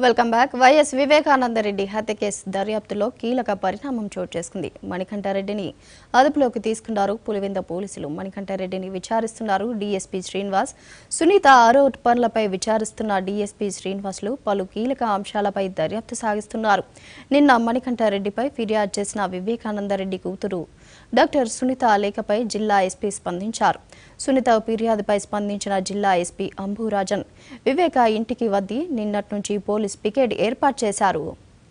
welcome back YS Vivekananda Reddy హత్య case దర్యాప్తులో కీలక పరిణామం చోటు చేసుకుంది మణికంఠారెడ్డిని అదుపులోకి తీసుకున్నారు పులివెంద పోలీసులు మణికంఠారెడ్డిని విచారిస్తున్నారు డీఎస్పీ శ్రీనివాస్ సునీత ఆరోపణలపై విచారిస్తున్న డీఎస్పీ శ్రీనివాసులు పలు కీలక అంశాలపై దర్యాప్తు సాగిస్తున్నారు నిన్న మణికంఠారెడ్డిపై ఫిర్యాదు చేసిన వివేకానందరెడ్డి కూతురు డాక్టర్ సునీత లేఖపై జిల్లా ఎస్పీ స్పందించారు సునీత ఫిర్యాదుపై స్పందించిన జిల్లా ఎస్పీ అంబురాజన్ వివేక ఇంటికి వద్ది నిన్నటి నుంచి పోలీస్ పికెట్ ఏర్పాటు చేశారు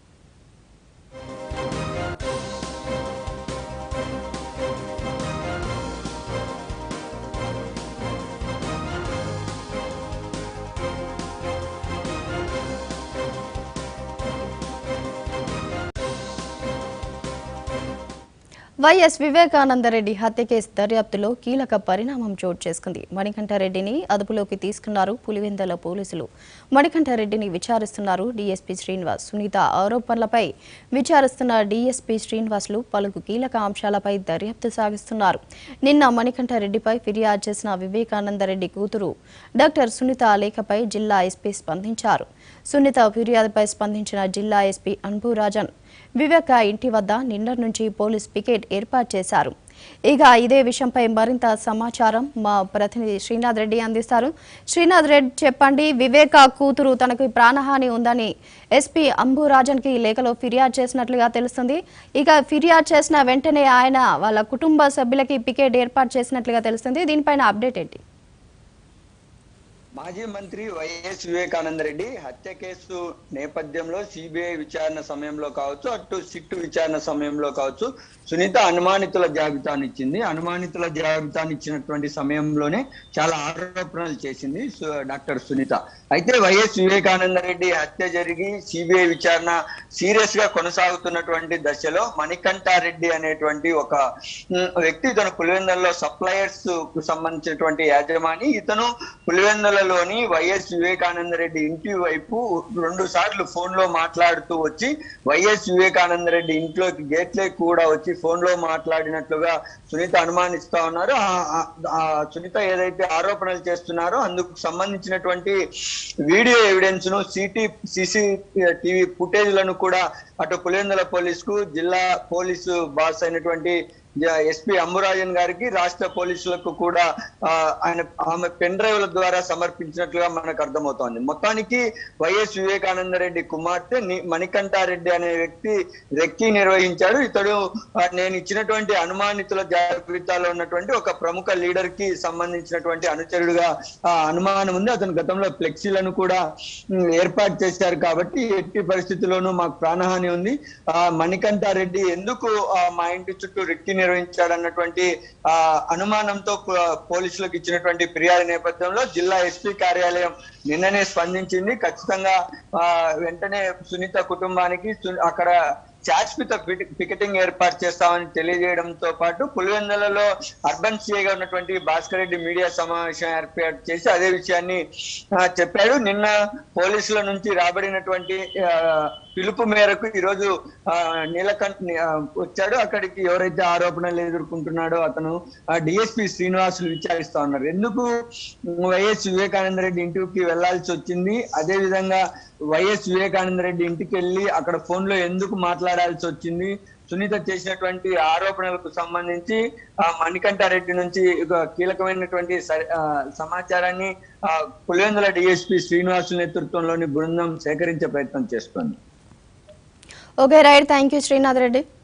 వైఎస్ వివేకానందరెడ్డి హత్య కేసు దర్యాప్తులో కీలక పరిణామం చోటు చేసుకుంది మణికంఠారెడ్డిని అదుపులోకి తీసుకున్నారు పులివెందల పోలీసులు మణికంఠారెడ్డిని విచారిస్తున్నారు డీఎస్పీ శ్రీనివాస్ సునీత ఆరోపణలపై విచారిస్తున్న డీఎస్పీ శ్రీనివాసులు పలు కీలక అంశాలపై దర్యాప్తు సాగిస్తున్నారు నిన్న మణికంఠారెడ్డిపై ఫిర్యాదు చేసిన వివేకానందరెడ్డి కూతురు డాక్టర్ సునీత లేఖపై జిల్లా ఎస్పీ స్పందించారు సునీత ఫిర్యాదుపై స్పందించిన జిల్లా ఎస్పీ అన్బురాజన్ వివేక ఇంటి వద్ద నిన్నటి నుంచి పోలీస్ పికెట్ ఏర్పాటు చేశారు ఇక ఇదే విషయంపై మరింత సమాచారం మా ప్రతినిధి శ్రీనాథ్ రెడ్డి అందిస్తారు శ్రీనాథ్ రెడ్డి చెప్పండి వివేక కూతురు తనకు ప్రాణహాని ఉందని ఎస్పీ అంబురాజన్ కి లేఖలో ఫిర్యాదు చేసినట్లుగా తెలుస్తుంది ఇక ఫిర్యాదు చేసిన వెంటనే ఆయన వాళ్ళ కుటుంబ సభ్యులకి పికెట్ ఏర్పాటు చేసినట్లుగా తెలుస్తుంది దీనిపైన అప్డేట్ ఏంటి మాజీ మంత్రి వైఎస్ వివేకానంద రెడ్డి హత్య కేసు నేపథ్యంలో సిబిఐ విచారణ సమయంలో కావచ్చు అటు సిట్టు విచారణ సమయంలో కావచ్చు సునీత అనుమానితుల జాబితాను ఇచ్చింది అనుమానితుల జాబితాను ఇచ్చినటువంటి సమయంలోనే చాలా ఆరోపణలు చేసింది సు- డాక్టర్ సునీత అయితే వైఎస్ వివేకానంద రెడ్డి హత్య జరిగి సిబిఐ విచారణ సీరియస్ గా కొనసాగుతున్నటువంటి దశలో మణికంఠారెడ్డి అనేటువంటి ఒక ఉమ్, వ్యక్తి తన పులివెందులలో సప్లయర్స్ కు సంబంధించినటువంటి యాజమాని ఇతను పులివెందులలోని వైఎస్ వివేకానంద రెడ్డి ఇంటి వైపు రెండు సార్లు ఫోన్ లో మాట్లాడుతూ వచ్చి వైఎస్ వివేకానంద రెడ్డి ఇంట్లోకి గేట్లే కూడా వచ్చి ఫోన్ లో మాట్లాడినట్లుగా సునీత అనుమానిస్తా ఉన్నారు ఆ- ఆ- ఆ సునీత ఏదైతే ఆరోపణలు చేస్తున్నారో అందుకు సంబంధించినటువంటి వీడియో ఎవిడెన్స్ ను సిటీ సిసి టీవీ ఫుటేజ్ లను కూడా అటు పులివెందుల పోలీస్ కు జిల్లా పోలీసు బాస్ అయినటువంటి ఎస్పీ అంబురాజన్ గారికి రాష్ట్ర పోలీసులకు కూడా ఆ, ఆయన ఆమె పెన్ డ్రైవ్ల ద్వారా సమర్పించినట్లుగా మనకు అర్థమవుతోంది మొత్తానికి వైఎస్ వివేకానంద రెడ్డి కుమార్తె ని- మణికంఠారెడ్డి అనే వ్యక్తి రెక్కి నిర్వహించాడు ఇతడు ఆ, నేను ఇచ్చినటువంటి అనుమానితుల జాబితాలో ఉన్నటువంటి ఒక ప్రముఖ లీడర్ కి సంబంధించినటువంటి అనుచరుడుగా ఆ, అనుమానం ఉంది అతను గతంలో ఫ్లెక్సీలను కూడా ఉమ్, ఏర్పాటు చేశారు కాబట్టి ఎట్టి పరిస్థితుల్లోనూ మాకు ప్రాణహాని ఉంది ఆ మణికంఠారెడ్డి ఎందుకు ఆ, మా ఇంటి చుట్టూ రెక్కి నిర్వహించాడు అన్నటువంటి ఆ అనుమానంతో పో- పోలీసులకు ఇచ్చినటువంటి ఫిర్యాదు నేపథ్యంలో జిల్లా ఎస్పీ కార్యాలయం నిన్ననే స్పందించింది ఖచ్చితంగా ఆ, వెంటనే సునీత కుటుంబానికి సు- అక్కడ శాశ్వత పిటి- పికెటింగ్ ఏర్పాటు చేస్తామని తెలియజేయడంతో పాటు పులివెందులలో అర్బన్ సిఐగా ఉన్నటువంటి భాస్కర్ రెడ్డి మీడియా సమావేశం ఏర్పాటు చేసి అదే విషయాన్ని ఆ, చెప్పాడు నిన్న పోలీసుల నుంచి రాబడినటువంటి ఆ, పిలుపు మేరకు ఈరోజు ఆ, నీలకంఠ్ ఆ, వచ్చాడు అక్కడికి ఎవరైతే ఆరోపణలు ఎదుర్కొంటున్నాడో అతను డిఎస్పి శ్రీనివాసులు విచారిస్తా ఉన్నారు ఎందుకు వైఎస్ వివేకానంద రెడ్డి ఇంటికి వెళ్లాల్సి వచ్చింది అదే విధంగా వైఎస్ వివేకానంద రెడ్డి ఇంటికి వెళ్ళి అక్కడ ఫోన్ లో ఎందుకు మాట్లాడాల్సి వచ్చింది సునీత చేసినటువంటి ఆరోపణలకు సంబంధించి ఆ మణికంఠారెడ్డి నుంచి ఒక కీలకమైనటువంటి సరి- ఆ, సమాచారాన్ని ఆ, పులివెందుల డిఎస్పి శ్రీనివాసుల నేతృత్వంలోని బృందం సేకరించే ప్రయత్నం చేస్తోంది okay right thank you Srinath Reddy